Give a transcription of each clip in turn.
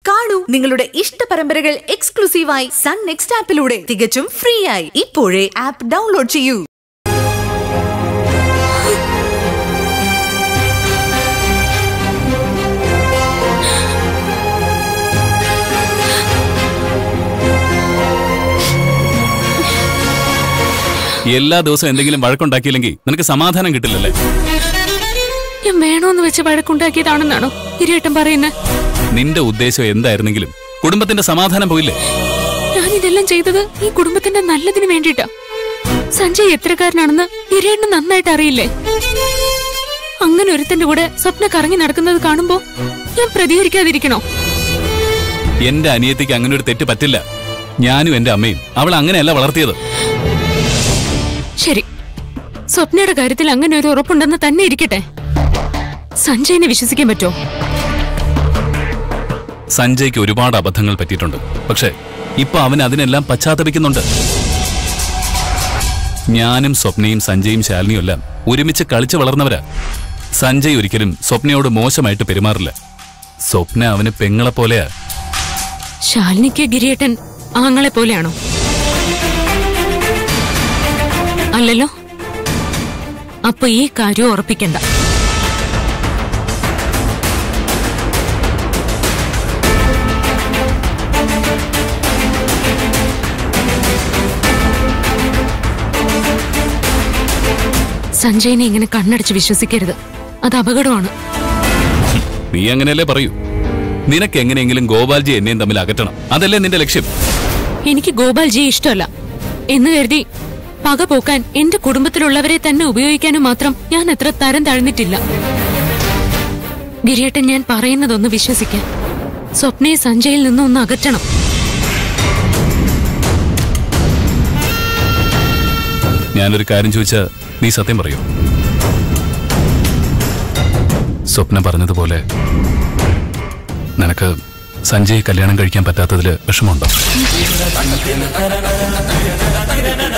കാണൂ നിങ്ങളുടെ ഇഷ്ട പരമ്പരകൾ എക്സ്ക്ലൂസീവായി സൺ നെക്സ്റ്റ് ആപ്പിലൂടെ തികച്ചും ഫ്രീ ആയി ഇപ്പോഴേ ആപ്പ് ഡൗൺലോഡ് ചെയ്യൂ എല്ലാ ദിവസവും എന്തെങ്കിലും വഴക്കുണ്ടാക്കിയില്ലെങ്കിൽ നിനക്ക് സമാധാനം കിട്ടില്ലല്ലേ ഞാൻ വേണോന്ന് വെച്ച് വഴക്കുണ്ടാക്കിയതാണെന്നാണോ ഇരേട്ടൻ പറയുന്നത് നിന്റെ ഉദ്ദേശം എന്തായിരുന്നെങ്കിലും കുടുംബത്തിന്റെ സമാധാനം പോയില്ലേ ഞാൻ ഇതെല്ലാം ചെയ്തത് ഈ കുടുംബത്തിന്റെ നല്ലതിന് വേണ്ടിയിട്ടാ സഞ്ജയ് എത്രക്കാരനാണെന്ന് ഇരേട്ടന് നന്നായിട്ട് അറിയില്ലേ അങ്ങനെ ഒരുത്തന്റെ കൂടെ സ്വപ്ന കറങ്ങി നടക്കുന്നത് കാണുമ്പോ ഞാൻ പ്രതികരിക്കാതിരിക്കണോ എന്റെ അനിയത്തിക്ക് അങ്ങനെ ഒരു തെറ്റ് പറ്റില്ല ഞാനും എന്റെ അമ്മയും അവൾ അങ്ങനെയല്ല വളർത്തിയത് ശരി സ്വപ്നയുടെ കാര്യത്തിൽ അങ്ങനെ ഒരു ഉറപ്പുണ്ടെന്ന് തന്നെ ഇരിക്കട്ടെ സഞ്ജയിനെ വിശ്വസിക്കാൻ പറ്റോ സഞ്ജയ്ക്ക് ഒരുപാട് അബദ്ധങ്ങൾ പറ്റിയിട്ടുണ്ട് പക്ഷെ ഇപ്പൊ അവൻ അതിനെല്ലാം പശ്ചാത്തപിക്കുന്നുണ്ട് ഞാനും സ്വപ്നയും സഞ്ജയും ശാലിനിയും എല്ലാം ഒരുമിച്ച് കളിച്ചു വളർന്നവരാ സഞ്ജയ് ഒരിക്കലും സ്വപ്നയോട് മോശമായിട്ട് പെരുമാറില്ല സ്വപ്ന അവന് പെങ്ങളെ പോലെയാ ശാലിനിക്ക് ഗിരിയേട്ടൻ ആങ്ങളെ പോലെയാണോ അല്ലല്ലോ അപ്പൊ ഈ കാര്യം ഉറപ്പിക്കണ്ട സഞ്ജയിനെ ഇങ്ങനെ കണ്ണടച്ച് വിശ്വസിക്കരുത് അത് അപകടമാണ് നീ അങ്ങനെയല്ലേ പറയൂ നിനക്ക് എങ്ങനെയെങ്കിലും ഗോപാൽജി എന്നെയും തമ്മിൽ അകറ്റണം അതല്ലേ നിന്റെ ലക്ഷ്യം എനിക്ക് ഗോപാൽജിയെ ഇഷ്ടമല്ല എന്ന് കരുതി പക പോക്കാൻ എന്റെ കുടുംബത്തിലുള്ളവരെ തന്നെ ഉപയോഗിക്കാനും മാത്രം ഞാൻ അത്ര തരം താഴ്ന്നിട്ടില്ല ഗിരിയേട്ടൻ ഞാൻ പറയുന്നതൊന്ന് വിശ്വസിക്കാൻ സ്വപ്നയെ സഞ്ജയിൽ നിന്നും ഒന്ന് അകറ്റണം ഞാനൊരു കാര്യം ചോദിച്ചാ നീ സത്യം പറയൂ സ്വപ്ന പറഞ്ഞതുപോലെ നിനക്ക് സഞ്ജയ് കല്യാണം കഴിക്കാൻ പറ്റാത്തതില് വിഷമമുണ്ടോ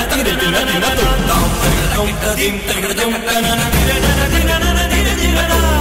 Thank you.